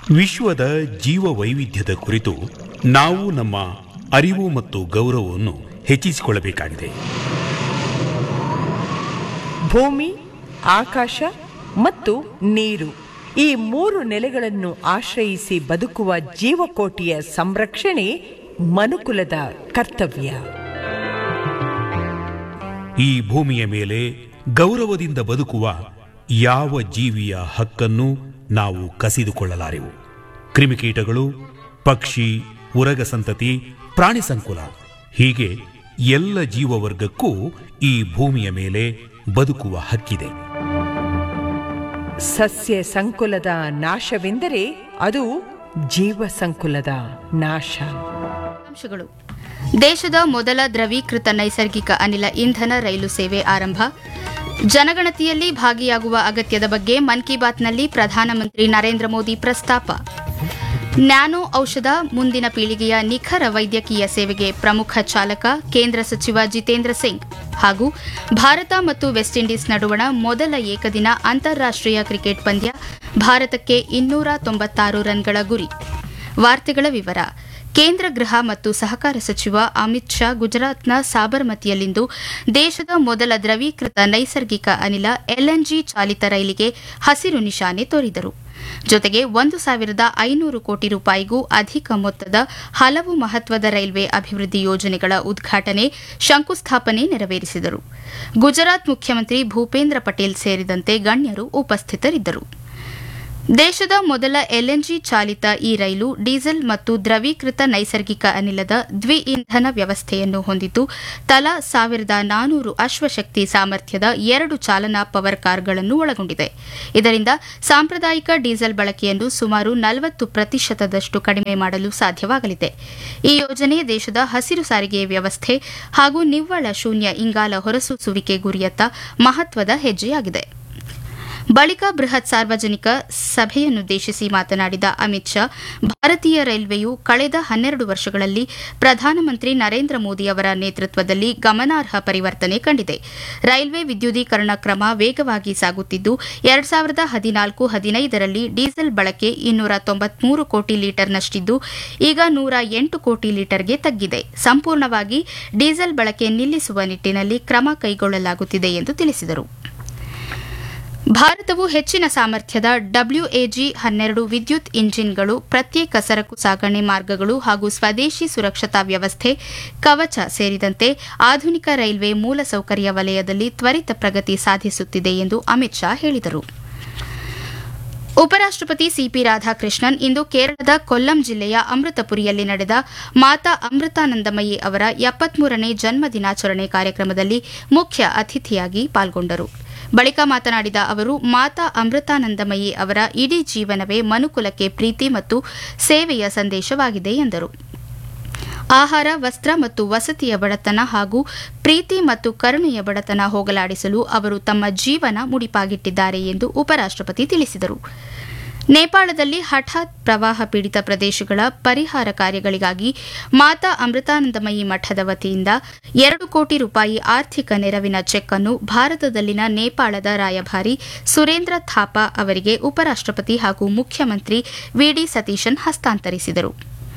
ವಿಶ್ವದ ಜೀವ ವೈವಿಧ್ಯದ ಕುರಿತು ನಾವು ನಮ್ಮ ಅರಿವು ಮತ್ತು ಗೌರವವನ್ನು ಹೆಚ್ಚಿಸಿಕೊಳ್ಳಬೇಕಾಗಿದೆ ಭೂಮಿ ಆಕಾಶ ಮತ್ತು ನೀರು ಈ ಮೂರು ನೆಲೆಗಳನ್ನು ಆಶ್ರಯಿಸಿ ಬದುಕುವ ಜೀವಕೋಟಿಯ ಸಂರಕ್ಷಣೆ ಮನುಕುಲದ ಕರ್ತವ್ಯ ಈ ಭೂಮಿಯ ಮೇಲೆ ಗೌರವದಿಂದ ಬದುಕುವ ಯಾವ ಜೀವಿಯ ಹಕ್ಕನ್ನು ನಾವು ಕಸಿದುಕೊಳ್ಳಲಾರೆವು ಕ್ರಿಮಿಕೀಟಗಳು ಪಕ್ಷಿ ಉರಗ ಸಂತತಿ ಪ್ರಾಣಿ ಸಂಕುಲ ಹೀಗೆ ಎಲ್ಲ ಜೀವವರ್ಗಕ್ಕೂ ಈ ಭೂಮಿಯ ಮೇಲೆ ಬದುಕುವ ಹಕ್ಕಿದೆ ಸಸ್ಯ ಸಂಕುಲದ ನಾಶವೆಂದರೆ ಅದು ಜೀವ ಸಂಕುಲದ ನಾಶ ಅಂಶಗಳು ದೇಶದ ಮೊದಲ ದ್ರವೀಕೃತ ನೈಸರ್ಗಿಕ ಅನಿಲ ಇಂಧನ ರೈಲು ಸೇವೆ ಆರಂಭ ಜನಗಣತಿಯಲ್ಲಿ ಭಾಗಿಯಾಗುವ ಅಗತ್ಯದ ಬಗ್ಗೆ ಮನ್ ಕಿ ಬಾತ್ನಲ್ಲಿ ಪ್ರಧಾನಮಂತ್ರಿ ನರೇಂದ್ರ ಮೋದಿ ಪ್ರಸ್ತಾಪ ನ್ಯಾನೋ ಔಷಧ ಮುಂದಿನ ಪೀಳಿಗೆಯ ನಿಖರ ವೈದ್ಯಕೀಯ ಸೇವೆಗೆ ಪ್ರಮುಖ ಚಾಲಕ ಕೇಂದ್ರ ಸಚಿವ ಜಿತೇಂದ್ರ ಸಿಂಗ್ ಹಾಗೂ ಭಾರತ ಮತ್ತು ವೆಸ್ಟ್ ಇಂಡೀಸ್ ನಡುವಣ ಮೊದಲ ಏಕದಿನ ಅಂತಾರಾಷ್ಟೀಯ ಕ್ರಿಕೆಟ್ ಪಂದ್ಯ ಭಾರತಕ್ಕೆ ಇನ್ನೂರ ತೊಂಬತ್ತಾರು ರನ್ಗಳ ಗುರಿ ವಾರ್ತೆಗಳ ವಿವರ ಕೇಂದ್ರ ಗೃಹ ಮತ್ತು ಸಹಕಾರ ಸಚಿವ ಅಮಿತ್ ಶಾ ಗುಜರಾತ್ನ ಸಾಬರ್ಮತಿಯಲ್ಲಿಂದು ದೇಶದ ಮೊದಲ ದ್ರವೀಕೃತ ನೈಸರ್ಗಿಕ ಅನಿಲ ಎಲ್ಎನ್ಜಿ ಚಾಲಿತ ರೈಲಿಗೆ ಹಸಿರು ನಿಶಾನೆ ತೋರಿದರು ಜೊತೆಗೆ ಒಂದು ಸಾವಿರದ ಐನೂರು ಕೋಟಿ ರೂಪಾಯಿಗೂ ಅಧಿಕ ಮೊತ್ತದ ಹಲವು ಮಹತ್ವದ ರೈಲ್ವೆ ಅಭಿವೃದ್ಧಿ ಯೋಜನೆಗಳ ಉದ್ಘಾಟನೆ ಶಂಕುಸ್ಥಾಪನೆ ನೆರವೇರಿಸಿದರು ಗುಜರಾತ್ ಮುಖ್ಯಮಂತ್ರಿ ಭೂಪೇಂದ್ರ ಪಟೇಲ್ ಸೇರಿದಂತೆ ಗಣ್ಯರು ಉಪಸ್ಥಿತರಿದ್ದರು ದೇಶದ ಮೊದಲ ಎಲ್ಎನ್ಜಿ ಚಾಲಿತ ಈ ರೈಲು ಡೀಸೆಲ್ ಮತ್ತು ದ್ರವೀಕೃತ ನೈಸರ್ಗಿಕ ಅನಿಲದ ದ್ವಿ ಇಂಧನ ವ್ಯವಸ್ಥೆಯನ್ನು ಹೊಂದಿದ್ದು ತಲಾ ಸಾವಿರದ ನಾನೂರು ಅಶ್ವಶಕ್ತಿ ಸಾಮರ್ಥ್ಯದ ಎರಡು ಚಾಲನಾ ಪವರ್ ಕಾರ್ಗಳನ್ನು ಒಳಗೊಂಡಿದೆ ಇದರಿಂದ ಸಾಂಪ್ರದಾಯಿಕ ಡೀಸೆಲ್ ಬಳಕೆಯನ್ನು ಸುಮಾರು ನಲವತ್ತು ಪ್ರತಿಶತದಷ್ಟು ಕಡಿಮೆ ಮಾಡಲು ಸಾಧ್ಯವಾಗಲಿದೆ ಈ ಯೋಜನೆ ದೇಶದ ಹಸಿರು ಸಾರಿಗೆ ವ್ಯವಸ್ಥೆ ಹಾಗೂ ನಿವ್ವಳ ಶೂನ್ಯ ಇಂಗಾಲ ಹೊರಸೂಸುವಿಕೆ ಗುರಿಯತ್ತ ಮಹತ್ವದ ಹೆಜ್ಜೆಯಾಗಿದೆ ಬಳಿಕ ಬೃಹತ್ ಸಾರ್ವಜನಿಕ ಸಭೆಯನ್ನುದ್ದೇಶಿಸಿ ಮಾತನಾಡಿದ ಅಮಿತ್ ಶಾ ಭಾರತೀಯ ರೈಲ್ವೆಯು ಕಳೆದ ಹನ್ನೆರಡು ವರ್ಷಗಳಲ್ಲಿ ಪ್ರಧಾನಮಂತ್ರಿ ನರೇಂದ್ರ ಮೋದಿ ಅವರ ನೇತೃತ್ವದಲ್ಲಿ ಗಮನಾರ್ಹ ಪರಿವರ್ತನೆ ಕಂಡಿದೆ ರೈಲ್ವೆ ವಿದ್ಯುದೀಕರಣ ಕ್ರಮ ವೇಗವಾಗಿ ಸಾಗುತ್ತಿದ್ದು ಎರಡ್ ಸಾವಿರದ ಹದಿನಾಲ್ಕು ಹದಿನೈದರಲ್ಲಿ ಡೀಸೆಲ್ ಬಳಕೆ ಇನ್ನೂರ ತೊಂಬತ್ಮೂರು ಕೋಟಿ ಲೀಟರ್ನಷ್ಟಿದ್ದು ಈಗ ನೂರ ಎಂಟು ಕೋಟಿ ಲೀಟರ್ಗೆ ತಗ್ಗಿದೆ ಸಂಪೂರ್ಣವಾಗಿ ಡೀಸೆಲ್ ಬಳಕೆ ನಿಲ್ಲಿಸುವ ನಿಟ್ಟಿನಲ್ಲಿ ಕ್ರಮ ಕೈಗೊಳ್ಳಲಾಗುತ್ತಿದೆ ಎಂದು ತಿಳಿಸಿದರು ಭಾರತವು ಹೆಚ್ಚಿನ ಸಾಮರ್ಥ್ಯದ ಡಬ್ಲ್ಯೂಎಜಿ ಹನ್ನೆರಡು ವಿದ್ಯುತ್ ಇಂಜಿನ್ಗಳು ಪ್ರತ್ಯೇಕ ಸರಕು ಸಾಗಣೆ ಮಾರ್ಗಗಳು ಹಾಗೂ ಸ್ವದೇಶಿ ಸುರಕ್ಷತಾ ವ್ಯವಸ್ಥೆ ಕವಚ ಸೇರಿದಂತೆ ಆಧುನಿಕ ರೈಲ್ವೆ ಮೂಲಸೌಕರ್ಯ ವಲಯದಲ್ಲಿ ತ್ವರಿತ ಪ್ರಗತಿ ಸಾಧಿಸುತ್ತಿದೆ ಎಂದು ಅಮಿತ್ ಶಾ ಹೇಳಿದರು ಉಪರಾಷ್ಟಪತಿ ಸಿಪಿ ರಾಧಾಕೃಷ್ಣನ್ ಇಂದು ಕೇರಳದ ಕೊಲ್ಲಂ ಜಿಲ್ಲೆಯ ಅಮೃತಪುರಿಯಲ್ಲಿ ನಡೆದ ಮಾತಾ ಅಮೃತಾನಂದಮಯಿ ಅವರ ಎಪ್ಪತ್ಮೂರನೇ ಜನ್ಮ ದಿನಾಚರಣೆ ಕಾರ್ಯಕ್ರಮದಲ್ಲಿ ಮುಖ್ಯ ಅತಿಥಿಯಾಗಿ ಪಾಲ್ಗೊಂಡರು ಬಳಿಕ ಮಾತನಾಡಿದ ಅವರು ಮಾತಾ ಅಮೃತಾನಂದಮಯಿ ಅವರ ಇಡೀ ಜೀವನವೇ ಮನುಕುಲಕ್ಕೆ ಪ್ರೀತಿ ಮತ್ತು ಸೇವೆಯ ಸಂದೇಶವಾಗಿದೆ ಎಂದರು ಆಹಾರ ವಸ್ತ್ರ ಮತ್ತು ವಸತಿಯ ಬಡತನ ಹಾಗೂ ಪ್ರೀತಿ ಮತ್ತು ಕರುಣೆಯ ಬಡತನ ಹೋಗಲಾಡಿಸಲು ಅವರು ತಮ್ಮ ಜೀವನ ಮುಡಿಪಾಗಿಟ್ಟಿದ್ದಾರೆ ಎಂದು ಉಪರಾಷ್ಟಪತಿ ತಿಳಿಸಿದರು ನೇಪಾಳದಲ್ಲಿ ಹಠಾತ್ ಪ್ರವಾಹ ಪೀಡಿತ ಪ್ರದೇಶಗಳ ಪರಿಹಾರ ಕಾರ್ಯಗಳಿಗಾಗಿ ಮಾತಾ ಅಮೃತಾನಂದಮಯಿ ಮಠದ ವತಿಯಿಂದ ಎರಡು ಕೋಟಿ ರೂಪಾಯಿ ಆರ್ಥಿಕ ನೆರವಿನ ಚೆಕ್ ಅನ್ನು ಭಾರತದಲ್ಲಿನ ನೇಪಾಳದ ರಾಯಭಾರಿ ಸುರೇಂದ್ರ ಥಾಪಾ ಅವರಿಗೆ ಉಪರಾಷ್ಟಪತಿ ಹಾಗೂ ಮುಖ್ಯಮಂತ್ರಿ ವಿಡಿ ಸತೀಶನ್ ಹಸ್ತಾಂತರಿಸಿದರು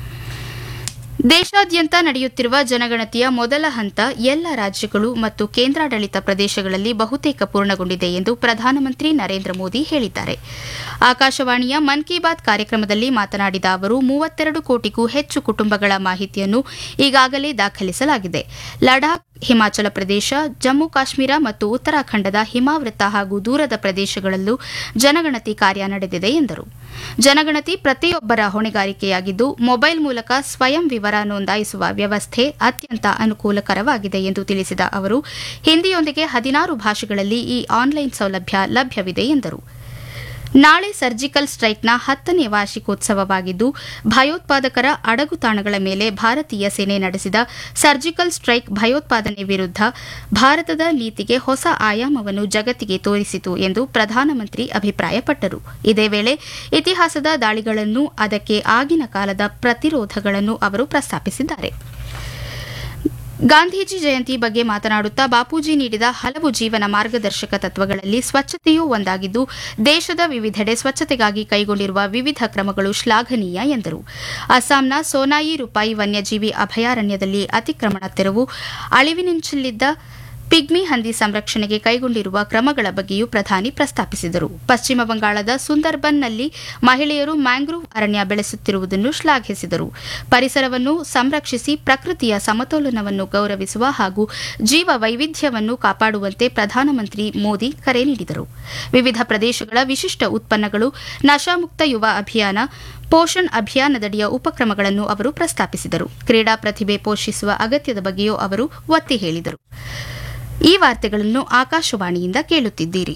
ದೇಶಾದ್ಯಂತ ನಡೆಯುತ್ತಿರುವ ಜನಗಣತಿಯ ಮೊದಲ ಹಂತ ಎಲ್ಲ ರಾಜ್ಯಗಳು ಮತ್ತು ಕೇಂದ್ರಾಡಳಿತ ಪ್ರದೇಶಗಳಲ್ಲಿ ಬಹುತೇಕ ಪೂರ್ಣಗೊಂಡಿದೆ ಎಂದು ಪ್ರಧಾನಮಂತ್ರಿ ನರೇಂದ್ರ ಮೋದಿ ಹೇಳಿದ್ದಾರೆ ಆಕಾಶವಾಣಿಯ ಮನ್ ಕಿ ಬಾತ್ ಕಾರ್ಯಕ್ರಮದಲ್ಲಿ ಮಾತನಾಡಿದ ಅವರು ಮೂವತ್ತೆರಡು ಕೋಟಿಗೂ ಹೆಚ್ಚು ಕುಟುಂಬಗಳ ಮಾಹಿತಿಯನ್ನು ಈಗಾಗಲೇ ದಾಖಲಿಸಲಾಗಿದೆ ಲಡಾಖ್ ಹಿಮಾಚಲ ಪ್ರದೇಶ ಜಮ್ಮು ಕಾಶ್ಮೀರ ಮತ್ತು ಉತ್ತರಾಖಂಡದ ಹಿಮಾವೃತ ಹಾಗೂ ದೂರದ ಪ್ರದೇಶಗಳಲ್ಲೂ ಜನಗಣತಿ ಕಾರ್ಯ ನಡೆದಿದೆ ಎಂದರು ಜನಗಣತಿ ಪ್ರತಿಯೊಬ್ಬರ ಹೊಣೆಗಾರಿಕೆಯಾಗಿದ್ದು ಮೊಬೈಲ್ ಮೂಲಕ ಸ್ವಯಂ ವಿವರ ನೋಂದಾಯಿಸುವ ವ್ಯವಸ್ಥೆ ಅತ್ಯಂತ ಅನುಕೂಲಕರವಾಗಿದೆ ಎಂದು ತಿಳಿಸಿದ ಅವರು ಹಿಂದಿಯೊಂದಿಗೆ ಹದಿನಾರು ಭಾಷೆಗಳಲ್ಲಿ ಈ ಆನ್ಲೈನ್ ಸೌಲಭ್ಯ ಲಭ್ಯವಿದೆ ಎಂದರು ನಾಳೆ ಸರ್ಜಿಕಲ್ ಸ್ಟ್ರೈಕ್ನ ಹತ್ತನೇ ವಾರ್ಷಿಕೋತ್ಸವವಾಗಿದ್ದು ಭಯೋತ್ಪಾದಕರ ಅಡಗುತಾಣಗಳ ಮೇಲೆ ಭಾರತೀಯ ಸೇನೆ ನಡೆಸಿದ ಸರ್ಜಿಕಲ್ ಸ್ಟ್ರೈಕ್ ಭಯೋತ್ಪಾದನೆ ವಿರುದ್ಧ ಭಾರತದ ನೀತಿಗೆ ಹೊಸ ಆಯಾಮವನ್ನು ಜಗತ್ತಿಗೆ ತೋರಿಸಿತು ಎಂದು ಪ್ರಧಾನಮಂತ್ರಿ ಅಭಿಪ್ರಾಯಪಟ್ಟರು ಇದೇ ವೇಳೆ ಇತಿಹಾಸದ ದಾಳಿಗಳನ್ನು ಅದಕ್ಕೆ ಆಗಿನ ಕಾಲದ ಪ್ರತಿರೋಧಗಳನ್ನು ಅವರು ಪ್ರಸ್ತಾಪಿಸಿದ್ದಾರೆ ಗಾಂಧೀಜಿ ಜಯಂತಿ ಬಗ್ಗೆ ಮಾತನಾಡುತ್ತಾ ಬಾಪೂಜಿ ನೀಡಿದ ಹಲವು ಜೀವನ ಮಾರ್ಗದರ್ಶಕ ತತ್ವಗಳಲ್ಲಿ ಸ್ವಚ್ಛತೆಯೂ ಒಂದಾಗಿದ್ದು ದೇಶದ ವಿವಿಧೆಡೆ ಸ್ವಚ್ಛತೆಗಾಗಿ ಕೈಗೊಂಡಿರುವ ವಿವಿಧ ಕ್ರಮಗಳು ಶ್ಲಾಘನೀಯ ಎಂದರು ಅಸ್ಸಾಂನ ಸೋನಾಯಿ ರೂಪಾಯಿ ವನ್ಯಜೀವಿ ಅಭಯಾರಣ್ಯದಲ್ಲಿ ಅತಿಕ್ರಮಣ ತೆರವು ಅಳಿವಿನಿಂಚಲಿದ್ದ ಪಿಗ್ಮಿ ಹಂದಿ ಸಂರಕ್ಷಣೆಗೆ ಕೈಗೊಂಡಿರುವ ಕ್ರಮಗಳ ಬಗ್ಗೆಯೂ ಪ್ರಧಾನಿ ಪ್ರಸ್ತಾಪಿಸಿದರು ಪಶ್ಚಿಮ ಬಂಗಾಳದ ಸುಂದರ್ಬನ್ನಲ್ಲಿ ಮಹಿಳೆಯರು ಮ್ಯಾಂಗ್ರೋವ್ ಅರಣ್ಯ ಬೆಳೆಸುತ್ತಿರುವುದನ್ನು ಶ್ಲಾಘಿಸಿದರು ಪರಿಸರವನ್ನು ಸಂರಕ್ಷಿಸಿ ಪ್ರಕೃತಿಯ ಸಮತೋಲನವನ್ನು ಗೌರವಿಸುವ ಹಾಗೂ ಜೀವ ವೈವಿಧ್ಯವನ್ನು ಕಾಪಾಡುವಂತೆ ಪ್ರಧಾನಮಂತ್ರಿ ಮೋದಿ ಕರೆ ನೀಡಿದರು ವಿವಿಧ ಪ್ರದೇಶಗಳ ವಿಶಿಷ್ಟ ಉತ್ಪನ್ನಗಳು ನಶಾಮುಕ್ತ ಯುವ ಅಭಿಯಾನ ಪೋಷಣ್ ಅಭಿಯಾನದಡಿಯ ಉಪಕ್ರಮಗಳನ್ನು ಅವರು ಪ್ರಸ್ತಾಪಿಸಿದರು ಕ್ರೀಡಾ ಪ್ರತಿಭೆ ಪೋಷಿಸುವ ಅಗತ್ಯದ ಬಗ್ಗೆಯೂ ಅವರು ಒತ್ತಿ ಹೇಳಿದರು ಈ ವಾರ್ತೆಗಳನ್ನು ಆಕಾಶವಾಣಿಯಿಂದ ಕೇಳುತ್ತಿದ್ದೀರಿ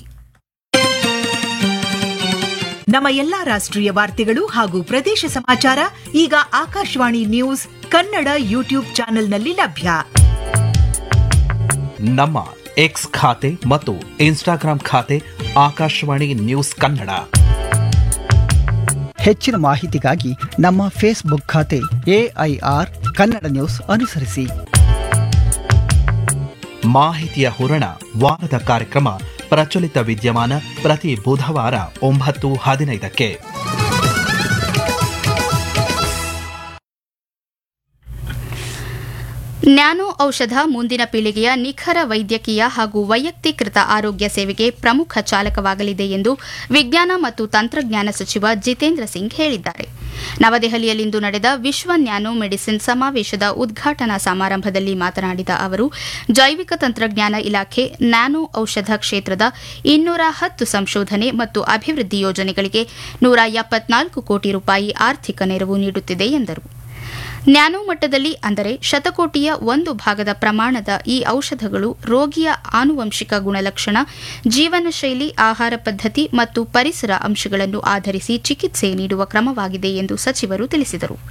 ನಮ್ಮ ಎಲ್ಲಾ ರಾಷ್ಟ್ರೀಯ ವಾರ್ತೆಗಳು ಹಾಗೂ ಪ್ರದೇಶ ಸಮಾಚಾರ ಈಗ ಆಕಾಶವಾಣಿ ನ್ಯೂಸ್ ಕನ್ನಡ ಯೂಟ್ಯೂಬ್ ಚಾನೆಲ್ನಲ್ಲಿ ಲಭ್ಯ ನಮ್ಮ ಎಕ್ಸ್ ಖಾತೆ ಮತ್ತು ಇನ್ಸ್ಟಾಗ್ರಾಂ ಖಾತೆ ಆಕಾಶವಾಣಿ ನ್ಯೂಸ್ ಕನ್ನಡ ಹೆಚ್ಚಿನ ಮಾಹಿತಿಗಾಗಿ ನಮ್ಮ ಫೇಸ್ಬುಕ್ ಖಾತೆ ಎಐಆರ್ ಕನ್ನಡ ನ್ಯೂಸ್ ಅನುಸರಿಸಿ ಮಾಹಿತಿಯ ಹೂರಣ ವಾರದ ಕಾರ್ಯಕ್ರಮ ಪ್ರಚಲಿತ ವಿದ್ಯಮಾನ ಪ್ರತಿ ಬುಧವಾರ ಒಂಬತ್ತು ಹದಿನೈದಕ್ಕೆ ನ್ಯಾನೋ ಔಷಧ ಮುಂದಿನ ಪೀಳಿಗೆಯ ನಿಖರ ವೈದ್ಯಕೀಯ ಹಾಗೂ ವೈಯಕ್ತೀಕೃತ ಆರೋಗ್ಯ ಸೇವೆಗೆ ಪ್ರಮುಖ ಚಾಲಕವಾಗಲಿದೆ ಎಂದು ವಿಜ್ಞಾನ ಮತ್ತು ತಂತ್ರಜ್ಞಾನ ಸಚಿವ ಜಿತೇಂದ್ರ ಸಿಂಗ್ ಹೇಳಿದ್ದಾರೆ ನವದೆಹಲಿಯಲ್ಲಿಂದು ನಡೆದ ವಿಶ್ವ ನ್ಯಾನೋ ಮೆಡಿಸಿನ್ ಸಮಾವೇಶದ ಉದ್ಘಾಟನಾ ಸಮಾರಂಭದಲ್ಲಿ ಮಾತನಾಡಿದ ಅವರು ಜೈವಿಕ ತಂತ್ರಜ್ಞಾನ ಇಲಾಖೆ ನ್ಯಾನೋ ಔಷಧ ಕ್ಷೇತ್ರದ ಇನ್ನೂರ ಹತ್ತು ಸಂಶೋಧನೆ ಮತ್ತು ಅಭಿವೃದ್ಧಿ ಯೋಜನೆಗಳಿಗೆ ನೂರ ಎಪ್ಪತ್ನಾಲ್ಕು ಕೋಟಿ ರೂಪಾಯಿ ಆರ್ಥಿಕ ನೆರವು ನೀಡುತ್ತಿದೆ ಎಂದರು ನ್ಯಾನೋ ಮಟ್ಟದಲ್ಲಿ ಅಂದರೆ ಶತಕೋಟಿಯ ಒಂದು ಭಾಗದ ಪ್ರಮಾಣದ ಈ ಔಷಧಗಳು ರೋಗಿಯ ಆನುವಂಶಿಕ ಗುಣಲಕ್ಷಣ ಜೀವನ ಶೈಲಿ ಆಹಾರ ಪದ್ಧತಿ ಮತ್ತು ಪರಿಸರ ಅಂಶಗಳನ್ನು ಆಧರಿಸಿ ಚಿಕಿತ್ಸೆ ನೀಡುವ ಕ್ರಮವಾಗಿದೆ ಎಂದು ಸಚಿವರು ತಿಳಿಸಿದರು